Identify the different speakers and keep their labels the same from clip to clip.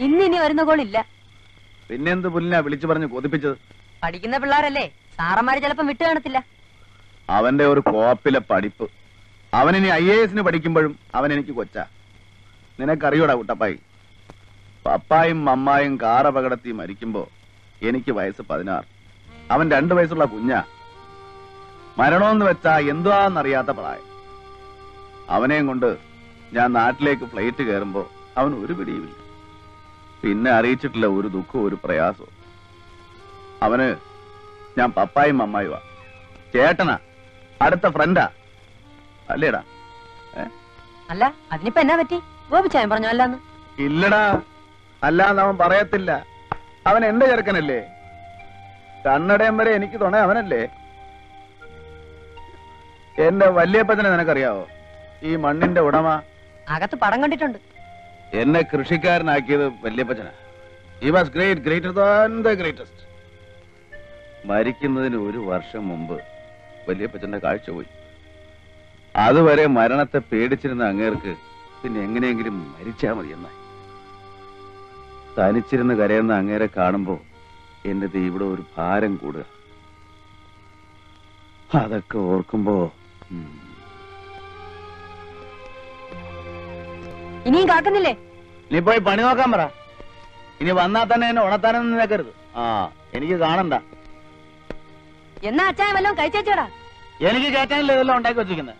Speaker 1: ഇന്ന് ഇനി വരുന്ന കോളില്ല
Speaker 2: പിന്നെന്ത് പുല്ലിനാ വിളിച്ചു പറഞ്ഞ് കൊതിപ്പിച്ചത്
Speaker 1: പഠിക്കുന്ന പിള്ളേരല്ലേ സാറന്മാര് ചിലപ്പം വിട്ടു കാണത്തില്ല
Speaker 2: അവന്റെ ഒരു കോപ്പിലെ പഠിപ്പ് അവനിനി ഐ എ എസിന് പഠിക്കുമ്പോഴും അവൻ എനിക്ക് കൊച്ച നിനക്കറിയോടാ കുട്ടപ്പായി പപ്പായും മമ്മായും കാർ അപകടത്തി മരിക്കുമ്പോ എനിക്ക് വയസ്സ് പതിനാറ് അവൻ രണ്ടു വയസ്സുള്ള കുഞ്ഞാ മരണമെന്ന് വെച്ചാ എന്തുവാന്നറിയാത്ത പ്രായം അവനെയും കൊണ്ട് ഞാൻ നാട്ടിലേക്ക് ഫ്ലൈറ്റ് കയറുമ്പോ അവൻ ഒരു പിടിയുമില്ല പിന്നെ അറിയിച്ചിട്ടില്ല ഒരു ദുഃഖവും ഒരു പ്രയാസവും അവന് ഞാൻ പപ്പായും മമ്മായുവാ ചേട്ടനാ അടുത്ത ഫ്രണ്ടാ അല്ലേടാ ഏ?
Speaker 1: അല്ല അതിനിപ്പോ എന്നാ പറ്റി ഗോപിച്ചായം പറഞ്ഞു അല്ലാന്ന്
Speaker 2: ഇല്ലടാ അല്ലാന്ന് അവൻ പറയത്തില്ല അവൻ എന്റെ ചെറുക്കനല്ലേ കണ്ണടയം വരെ എനിക്ക് തുണ അവനല്ലേ എന്റെ വല്യപ്പച്ചനെ നിനക്കറിയാവോ ഈ മണ്ണിന്റെ ഉടമ
Speaker 1: അകത്ത് പടം കണ്ടിട്ടുണ്ട്
Speaker 2: എന്നെ കൃഷിക്കാരനാക്കിയത് വല്യപ്പച്ചനാ ഈ was great greater than the greatest മരിക്കുന്നതിന് ഒരു വർഷം മുമ്പ് വല്യപ്പച്ചന്റെ കാഴ്ച പോയി അതുവരെ മരണത്തെ പേടിച്ചിരുന്ന അങ്ങേർക്ക് പിന്നെ എങ്ങനെയെങ്കിലും മരിച്ചാ മതി എന്നായി തനിച്ചിരുന്ന് കരയുന്ന അങ്ങേരെ കാണുമ്പോ എന്റെ ദേ ഇവിടെ ഒരു ഭാരം കൂടുക അതൊക്കെ ഓർക്കുമ്പോ ഉം,
Speaker 1: ഇനിയും കാക്കുന്നില്ലേ
Speaker 2: നീ പോയി പണി നോക്കാൻ പറ ഇനി വന്നാൽ തന്നെ എന്നെ ഉണത്താനൊന്നും നിൽക്കരുത് ആ എനിക്ക് കാണണ്ട
Speaker 1: എന്നാ അച്ചായ വല്ലതും കഴിച്ചേച്ചോടാ
Speaker 2: എനിക്ക് കേട്ടാനില്ല ഇതെല്ലാം ഉണ്ടാക്കി വെച്ചിരിക്കുന്നത്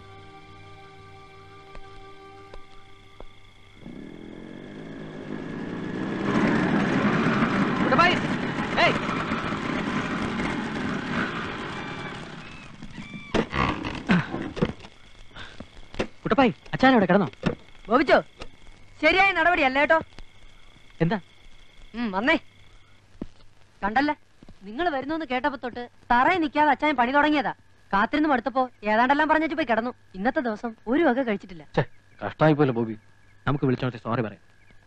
Speaker 3: കുട്ടപ്പായി അച്ഛൻ അവിടെ കിടന്നോ
Speaker 1: ഗോപിച്ചോ ശരിയായ നടപടിയല്ല കേട്ടോ
Speaker 3: എന്താ
Speaker 1: ഉം, വന്നേ കണ്ടല്ല നിങ്ങൾ വരുന്നു കേട്ടപ്പോ തൊട്ട് തറയിൽ നിൽക്കാതെ അച്ചായൻ പണി തുടങ്ങിയതാ കാത്തിരുന്ന് മടുത്തപ്പോ ഏതാണ്ടെല്ലാം പറഞ്ഞിട്ട് പോയി കിടന്നു ഇന്നത്തെ ദിവസം ഒരു വക കഴിച്ചിട്ടില്ല
Speaker 3: കഷ്ടായി പോലെ ബോബി നമുക്ക് വിളിച്ചോട്ടെ സോറി പറയാം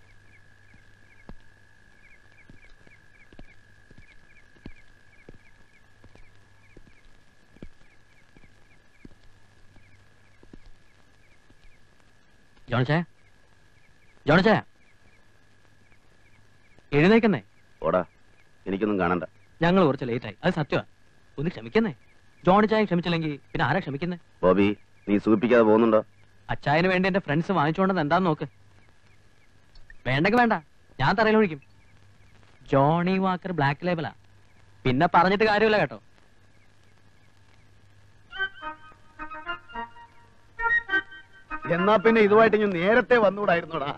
Speaker 3: ജോണിച്ചേ ജോണിച്ചേ എഴുന്നേക്കുന്നേ
Speaker 2: ഓടാ എനിക്കൊന്നും കാണണ്ട
Speaker 3: ഞങ്ങൾ കുറച്ച് ലേറ്റായി അത് സത്യമാ ഒന്ന് ക്ഷമിക്കുന്നേ ജോണിച്ചായ ക്ഷമിച്ചില്ലെങ്കിൽ പിന്നെ ആരാ ക്ഷമിക്കുന്നേ
Speaker 2: ബോബി നീ സൂചിപ്പിക്കാതെ പോകുന്നുണ്ടോ
Speaker 3: അച്ചായന് വേണ്ടി എന്റെ ഫ്രണ്ട്സ് വാങ്ങിച്ചുകൊണ്ടെന്ന് എന്താന്ന് നോക്ക് വേണ്ടെങ്കിൽ വേണ്ട ഞാൻ തറയിൽ ഒഴിക്കും ജോണി വാക്കർ ബ്ലാക്ക് ലേബലാ പിന്നെ പറഞ്ഞിട്ട് കാര്യമില്ല കേട്ടോ
Speaker 2: എന്നാ പിന്നെ ഇതുമായിട്ട് ഞാൻ നേരത്തെ വന്നുകൂടായിരുന്നോടാ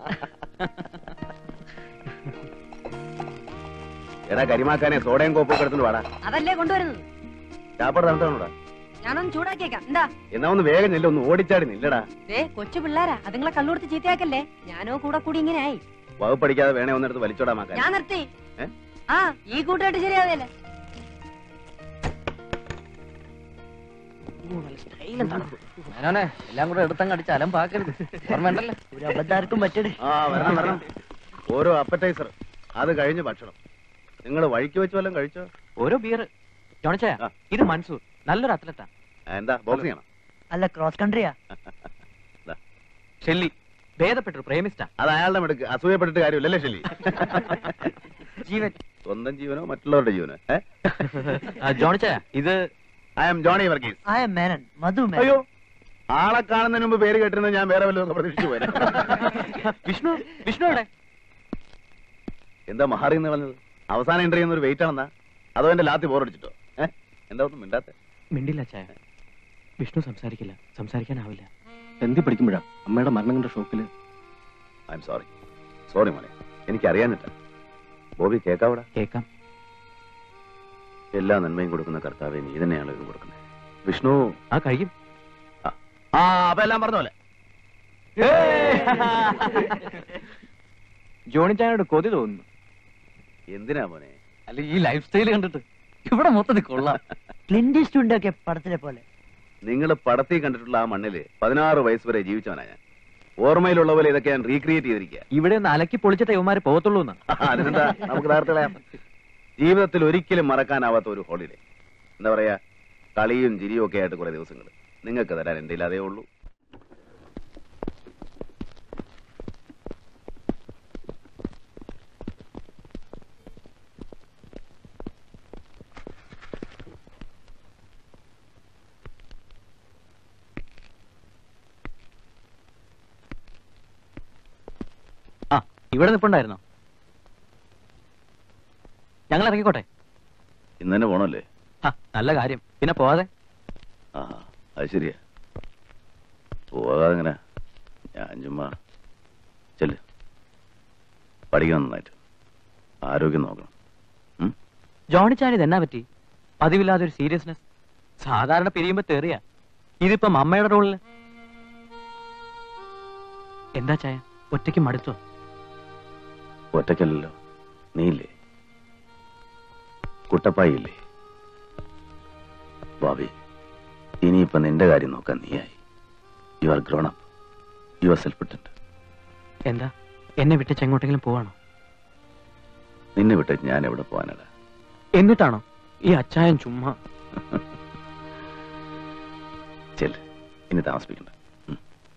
Speaker 2: എടാ കരിമാക്കാനെ സോഡയും കോപ്പൊക്കെ എടുത്തിട്ട് വാടാ
Speaker 1: അതല്ലേ കൊണ്ടുവരുന്നത്
Speaker 2: ചാപ്പാട് തണുത്താണോടാ
Speaker 1: ഞാനൊന്ന് ചൂടാക്കിയേക്കാം എന്താ
Speaker 2: എന്നാ ഒന്ന് വേഗം ചെല്ല ഒന്ന് ഓടിച്ചാടി നില്ലടാ
Speaker 1: ദേ കൊച്ചു പിള്ളേരാ അതുങ്ങളെ കള്ളുകൊടുത്ത് ചീത്തയാക്കല്ലേ ഞാനോ കൂടെ കൂടി ഇങ്ങനെ ആയി
Speaker 2: വകുപ്പടിക്കാതെ വേണേ ഒന്നെടുത്ത് വലിച്ചോടാ മാക്കാൻ
Speaker 1: ഞാൻ നിർത്തി
Speaker 2: ഏ?
Speaker 1: ആ ഈ കൂട്ടുകെട്ട് ശരിയാവില്ല
Speaker 3: എല്ലാം കൂടെ എടുത്തങ്ങ് അടിച്ച് അലമ്പാക്കരുത് ഓർമ്മയുണ്ടല്ലോ ഒരു അബദ്ധാർക്കും പറ്റരുത്
Speaker 2: ആ വരണം വരണം ഓരോ അപ്പറ്റൈസർ അത് കഴിഞ്ഞ് ഭക്ഷണം നിങ്ങൾ വഴിക്ക് വെച്ച് വല്ലതും കഴിച്ചോ
Speaker 3: ഓരോ ബിയർ ജോണിച്ചായ
Speaker 2: ആ.
Speaker 3: ഇത് മൻസൂർ നല്ലൊരു അത്ലറ്റാ
Speaker 2: ആ, എന്താ ബോക്സിംഗ് ചെയ്യണം
Speaker 4: അല്ല ക്രോസ് കൺട്രിയാ
Speaker 3: ഷെല്ലി ഭേദപ്പെട്ടൊരു പ്രേമിസ്റ്റാ
Speaker 2: അത് അയാളുടെ മെടുക്ക് അസൂയപ്പെട്ടിട്ട് കാര്യമില്ലല്ലേ ശരി
Speaker 4: ജീവൻ
Speaker 2: സ്വന്തം ജീവനോ മറ്റുള്ളവരുടെ ജീവനോ ഏ
Speaker 3: ജോണിച്ചായ ഇത്
Speaker 2: ഐ എം ജോണി വർഗീസ്
Speaker 4: ആ എം മേനൻ മധു മേനൻ
Speaker 2: അയ്യോ ആളെ കാണുന്നതിന് മുമ്പ് പേര് കേട്ടിരുന്നത് ഞാൻ വേറെ വല്ലതും പ്രതീക്ഷിച്ചു പോയത്
Speaker 3: വിഷ്ണു വിഷ്ണു എവിടെ
Speaker 2: എന്താ മഹാറി എന്ന് പറഞ്ഞത് അവസാന എൻട്രി ചെയ്യുന്ന ഒരു വെയിറ്റ് ആണെന്നാ അതോ എന്റെ ലാത്തി ബോറടിച്ചിട്ടോ ഏ എന്താ ഒന്നും മിണ്ടാത്ത
Speaker 3: മിണ്ടില്ല ചായ വിഷ്ണു സംസാരിക്കില്ല സംസാരിക്കാനാവില്ല
Speaker 5: എന്തി പഠിക്കുമ്പോഴാ അമ്മയുടെ മരണം കണ്ട ഷോക്കില്
Speaker 2: ഐ എം സോറി സോറി മോനെ എനിക്ക് അറിയാനിട്ട ബോബി കേക്കാവടാ
Speaker 3: കേക്കാം
Speaker 2: എല്ലാ നന്മയും കൊടുക്കുന്ന കർത്താവെ നീ തന്നെയാണ് ഇത് കൊടുക്കുന്നത് വിഷ്ണു
Speaker 3: ആ കഴിയും
Speaker 2: ആ അപ്പൊ എല്ലാം പറഞ്ഞ പോലെ
Speaker 3: ജോണി ചായനോട് കൊതി തോന്നുന്നു
Speaker 2: എന്തിനാ മോനെ
Speaker 3: അല്ല ഈ ലൈഫ് സ്റ്റൈൽ കണ്ടിട്ട് ഇവിടെ മൊത്തത്തിൽ കൊള്ളാം
Speaker 4: ക്ലിന്റ് ഈസ്റ്റ്വുഡ് ഒക്കെ പടത്തിലെ പോലെ
Speaker 2: നിങ്ങൾ പടത്തിൽ കണ്ടിട്ടുള്ള ആ മണ്ണില് പതിനാറ് വയസ്സ് വരെ ജീവിച്ചവനാ ഞാൻ ഓർമ്മയിലുള്ള പോലെ ഇതൊക്കെ ഞാൻ റീക്രിയേറ്റ് ചെയ്തിരിക്കുക
Speaker 3: ഇവിടെ ഒന്ന് അലക്കി പൊളിച്ചിട്ട് ഇവന്മാര് പോകത്തുള്ളൂ എന്നാ
Speaker 2: അതിനെന്താ നമുക്ക് നേരത്തെ കളയാം ജീവിതത്തിൽ ഒരിക്കലും മറക്കാനാവാത്ത ഒരു ഹോളിഡേ എന്താ പറയാ കളിയും ചിരിയും ഒക്കെ ആയിട്ട് കുറെ ദിവസങ്ങൾ നിങ്ങൾക്ക് തരാൻ എന്റെ അതേ ഉള്ളൂ
Speaker 3: ഇവിടെ നിപ്പുണ്ടായിരുന്നോ ഞങ്ങൾ ഇറങ്ങിക്കോട്ടെ
Speaker 2: ഇന്ന് തന്നെ പോണല്ലേ
Speaker 3: ആ നല്ല കാര്യം പിന്നെ പോവാതെ
Speaker 2: ആ അത് ശരിയാ പോകാതെ എങ്ങനെ ഞാൻ ചുമ്മാ ചെല്ല് പഠിക്കണം നന്നായിട്ട് ആരോഗ്യം നോക്കണം ഉം?
Speaker 3: ജോണി ചാൻ ഇതെന്നാ പറ്റി പതിവില്ലാതെ ഒരു സീരിയസ്നെസ് സാധാരണ പിരിയുമ്പോ തെറിയ ഇതിപ്പോ അമ്മയുടെ റോളില് എന്താ ചായ ഒറ്റയ്ക്ക് മടുത്തോ
Speaker 2: ഒറ്റയ്ക്കല്ലല്ലോ നീയില്ലേ കുട്ടപ്പായി ഇല്ലേ ഭാവി ഇനിയിപ്പൊ നിന്റെ കാര്യം നോക്കാൻ നീയായി you are grown up you are self dependent
Speaker 3: എന്താ എന്നെ വിട്ട് ചെങ്ങോട്ടെങ്കിലും പോവാണോ
Speaker 2: നിന്നെ വിട്ട് ഞാൻ എവിടെ പോകാനടാ
Speaker 3: എന്നിട്ടാണോ ഈ അച്ചായൻ ചുമ്മാ
Speaker 2: ചെല്ല് ഇനി താമസിപ്പിക്കണ്ട ഉം.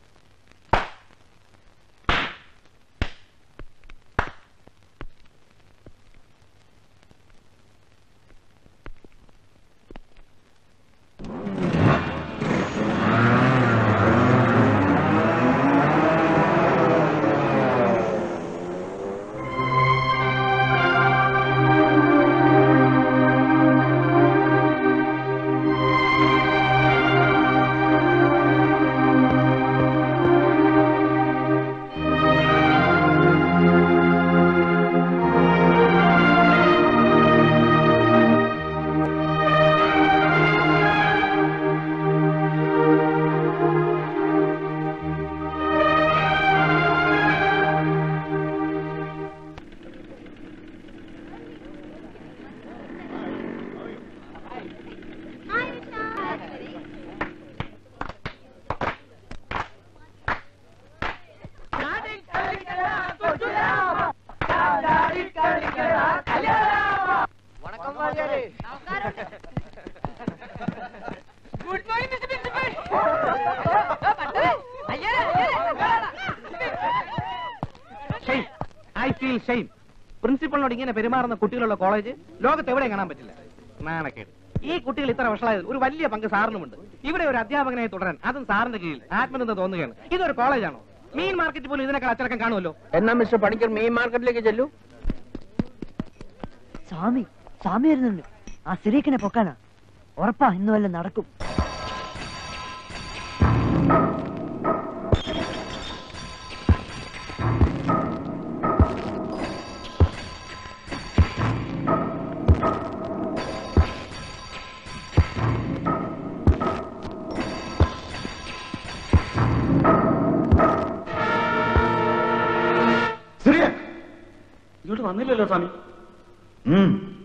Speaker 6: ഐ ഫീൽ ഷെയിം പ്രിൻസിപ്പളിനോട് ഇങ്ങനെ പെരുമാറുന്ന കുട്ടികളുള്ള കോളേജ് ലോകത്ത് എവിടെയും കാണാൻ പറ്റില്ല നാണക്കേട് ഈ കുട്ടികൾ ഇത്ര വഷളായതിൽ ഒരു വലിയ പങ്ക് സാറിനുമുണ്ട് ഇവിടെ ഒരു അധ്യാപകനായി തുടരാൻ അതും സാറിന്റെ കീഴിൽ ആത്മനിന്ദ തോന്നുകയാണ് ഇതൊരു കോളേജാണോ മീൻ മാർക്കറ്റ് പോലും ഇതിനേക്കാൾ അച്ചടക്കം കാണുമല്ലോ
Speaker 7: എന്നാ മിസ്റ്റർ പണിക്കർ മീൻ മാർക്കറ്റിലേക്ക് ചെല്ലൂ
Speaker 4: സ്വാമി സ്വാമി വരുന്നുണ്ട് ആ സിറീക്കിനെ പൊക്കാനാ ഉറപ്പാ ഇന്ന് വല്ല നടക്കും
Speaker 5: ഇങ്ങോട്ട് വന്നില്ലല്ലോ സ്വാമി
Speaker 2: ഉം.